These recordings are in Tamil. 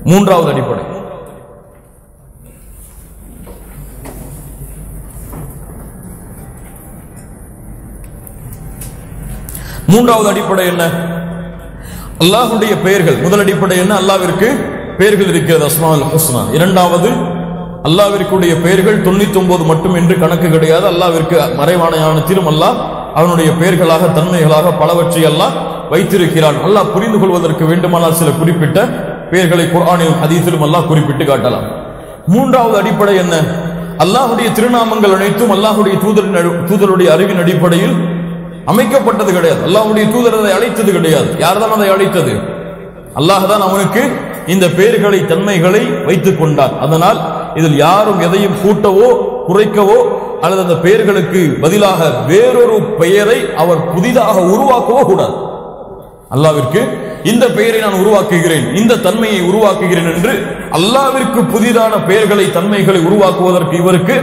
மூன்றாவது அடிப்படை மூன்றாவது அடிப்படை என்ன அல்லாஹ்வுடைய பெயர்கள் முதல் அடிப்படை என்ன அல்லாவிற்கு பெயர்கள் இருக்கிறது அஸ்மால் ஹுஸ்னா இரண்டாவது அல்லாவிற்குடைய பெயர்கள் தொண்ணூத்தி ஒன்பது மட்டும் என்று கணக்கு கிடையாது அல்லாவிற்கு மறைவான ஞானத்திலும் அல்லாஹ் அவனுடைய பெயர்களாக தன்மைகளாக பலவற்றை அல்லாஹ் வைத்திருக்கிறான் அல்லாஹ் புரிந்து கொள்வதற்கு வேண்டுமானால் சில குறிப்பிட்ட பெயர்களை குர்ஆனிலும் ஹதீஸிலும் அல்லாஹ் குறிப்பிட்டு காட்டலாம் மூன்றாவது அடிப்படை என்ன அல்லாஹ்வுடைய திருநாமங்கள் அனைத்தும் அல்லாஹ்வுடைய தூதரின் அடி- தூதருடைய அறிவின் அடிப்படையில் அமைக்கப்பட்டது கிடையாது அல்லாஹ்வுடைய தூதர் அதை அழைத்தது கிடையாது யார்தான் அதை அழைத்தது அல்லாஹ் தான் அவனுக்கு இந்த பெயர்களை தன்மைகளை வைத்துக் கொண்டார் அதனால் இதில் யாரும் எதையும் கூட்டவோ குறைக்கவோ அல்லது அந்த பெயர்களுக்கு பதிலாக வேறொரு பெயரை அவர் புதிதாக உருவாக்கவோ கூடாது அல்லாவிற்கு இந்த பெயரை நான் உருவாக்குகிறேன் இந்த தன்மையை உருவாக்குகிறேன் என்று அல்லாவிற்கு புதிதான பெயர்களை தன்மைகளை உருவாக்குவதற்கு இவருக்கு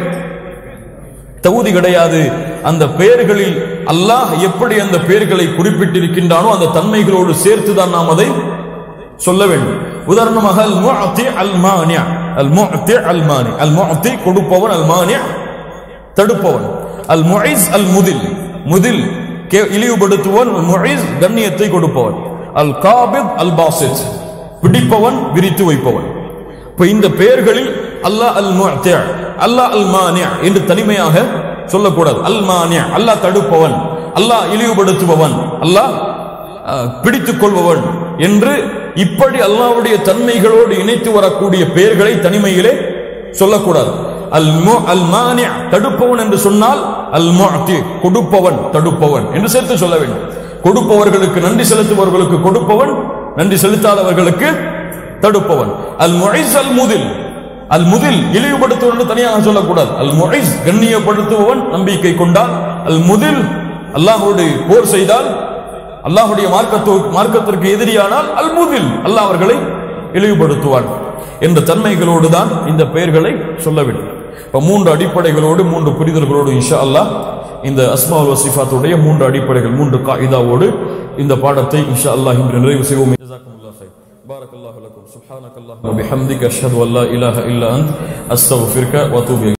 தகுதி கிடையாது அந்த பெயர்களில் அல்லாஹ் எப்படி அந்த பெயர்களை குறிப்பிட்டிருக்கின்றானோ அந்த தன்மைகளோடு சேர்த்துதான் நாம் அதை சொல்ல வேண்டும் உதாரணமாக அல் முஅத்தி அல் மானிய அல் முஅத்தி அல் மானி அல் முஅத்தி கொடுப்பவன் அல் மானிய தடுப்பவன் அல் முஇஸ் அல் முதில் முதில் கே- இழிவுபடுத்துவன் அல் முஇஸ் கண்ணியத்தை கொடுப்பவன் அல் காபித் அல் பாசித் பிடிப்பவன் விரித்து வைப்பவன் இப்ப இந்த பெயர்களில் அல்லாஹ் அல் முஅத்தி அல்லாஹ் அல் மானிய என்று தனிமையாக சொல்லக்கூடாது அல் மானிய அல்லாஹ் தடுப்பவன் அல்லாஹ் இழிவுபடுத்துபவன் அல்லாஹ் அஹ், பிடித்துக் கொள்பவன் என்று இப்படி அல்லாஹ்வுடைய தன்மைகளோடு இணைத்து வரக்கூடிய பெயர்களை தனிமையிலே சொல்லக்கூடாது அல் மு அல் மானிய தடுப்பவன் என்று சொன்னால் அல் முஅத்தி கொடுப்பவன் தடுப்பவன் என்று சேர்த்து சொல்ல வேண்டும் கொடுப்பவர்களுக்கு நன்றி செலுத்துபவர்களுக்கு கொடுப்பவன் நன்றி செலுத்தாதவர்களுக்கு தடுப்பவன் அல் முஇஸ் அல் முதில் அல் முதில் இழிவுபடுத்துவன் என்று தனியாக சொல்லக்கூடாது அல் முஇஸ் கண்ணியப்படுத்துபவன் நம்பிக்கை கொண்டால் அல் முதில் அல்லாஹ்வோடு போர் செய்தால் அல்லாஹ்வுடைய மார்க்கத்து மார்க்கத்திற்கு எதிரியானால் அல் முதில் அல்லாஹ் அவர்களை இழிவுபடுத்துவான் என்ற தன்மைகளோடு தான் இந்த பெயர்களை சொல்ல வேண்டும் இப்ப மூன்று அடிப்படைகளோடு மூன்று புரிதல்களோடு இன்ஷா அல்லாஹ் இந்த அஸ்மாவுல் வசிஃபாத்துடைய மூன்று அடிப்படைகள் மூன்று காயிதாவோடு இந்த பாடத்தை இன்ஷா அல்லாஹ் இன்று நிறைவு செய்வோம் ஜஸாக்குமுல்லாஹ் خير. بارك الله لكم سبحانك اللهم وبحمدك اشهد ان لا اله الا انت استغفرك واتوب اليك